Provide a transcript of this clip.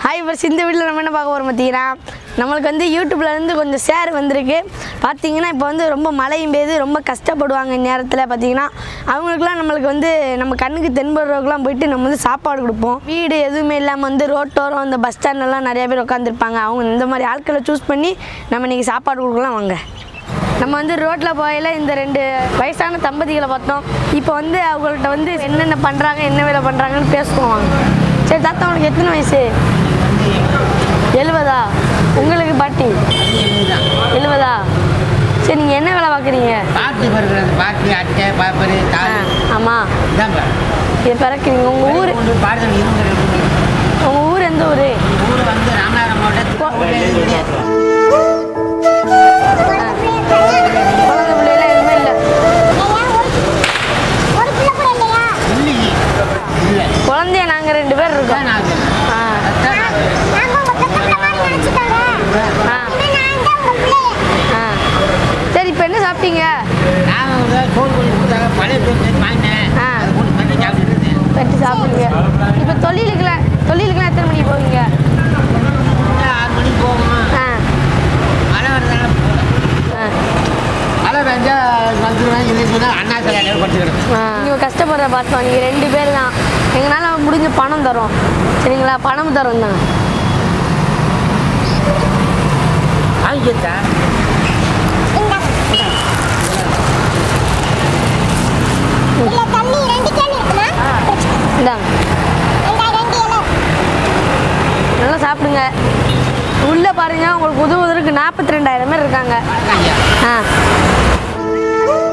Hi first இந்த வீட்டில் நம்ம என்ன பார்க்க போகிறோம் பார்த்தீங்கன்னா நம்மளுக்கு வந்து யூடியூப்ல இருந்து கொஞ்சம் ஷேர் வந்திருக்கு பார்த்தீங்கன்னா இப்போ வந்து ரொம்ப மழையும் பெய்யுது ரொம்ப கஷ்டப்படுவாங்க இந்நேரத்தில் பார்த்தீங்கன்னா அவங்களுக்குலாம் நம்மளுக்கு வந்து நம்ம கண்ணுக்கு தென்படுறவங்களாம் போயிட்டு நம்ம வந்து சாப்பாடு கொடுப்போம் வீடு எதுவுமே இல்லாமல் வந்து ரோட்டோரம் அந்த பஸ் ஸ்டாண்ட்லாம் நிறைய பேர் உட்காந்துருப்பாங்க அவங்க இந்த மாதிரி ஆட்களை சூஸ் பண்ணி நம்ம இன்றைக்கி சாப்பாடு கொடுக்கலாம் வாங்க நம்ம வந்து ரோட்டில் போகையில் இந்த ரெண்டு வயசான தம்பதிகளை பார்த்தோம் இப்போ வந்து அவங்கள்ட்ட வந்து என்னென்ன பண்ணுறாங்க என்ன வேலை பண்ணுறாங்கன்னு பேசுவோம் வாங்க சரி தாத்தா உனக்கு எத்தனை வயசு எழுபதா உங்களுக்கு பாட்டி எழுபதா சரி நீங்கள் என்ன வேலை பார்க்குறீங்க பாட்டு பருகிறது பாட்டு அட்டை பாப்பரு ஆ தாலி ஆமாம் இதாங்க இதை பிறக்கிறீங்க உங்கள் ஊர் ஒன்று பாடுதல் இருந்து உங்கள் ஊர் எந்த ஊர் ஊர் வந்து ராமநாதபுரம் மாவட்டம் குழந்தை பிள்ளைலாம் எதுவுமே இல்லை இல்லையே இல்லை குழந்தைய நாங்கள் ரெண்டு பேர் இருக்கோம் அதான் நான் சொல்றேன். ஆ அதான் நான் சொல்றேன். ஆ ஆ சரி இப்போ என்ன சாப்பிட்டீங்க நான் வந்து சோறு பண்ணி கொடுத்தாங்க பழைய சோறு செஞ்சு வாங்கினேன் ஆ. அது கொண்டு பண்ணி சாப்பிட்டு வெட்டி சாப்பிடுங்க இப்போ தொழிலுக்குலாம் தொழிலுக்குலாம் எத்தனை மணிக்கு போவீங்க ஆறு மணிக்கு போகணும் ஆ மழை வரதால போகல ஆ மழை பெஞ்சா வந்துடுவேன் இல்லை சொன்னால் அண்ணா சிலையில் படுத்துக்கிறேன் நீங்கள் கஷ்டப்படுற பார்த்தோம் நீங்கள் ரெண்டு பேர் தான் எங்களால் முடிஞ்ச பணம் தரோம் சரிங்களா பணம் தரோம் தான் வாங்கிட்டா இந்தாங்க நல்லா சாப்பிடுங்க உள்ளே பாருங்க உங்களுக்கு உதவுவதற்கு நாற்பத்தி ரெண்டாயிரம் பேர் இருக்காங்க ஐயா ஆ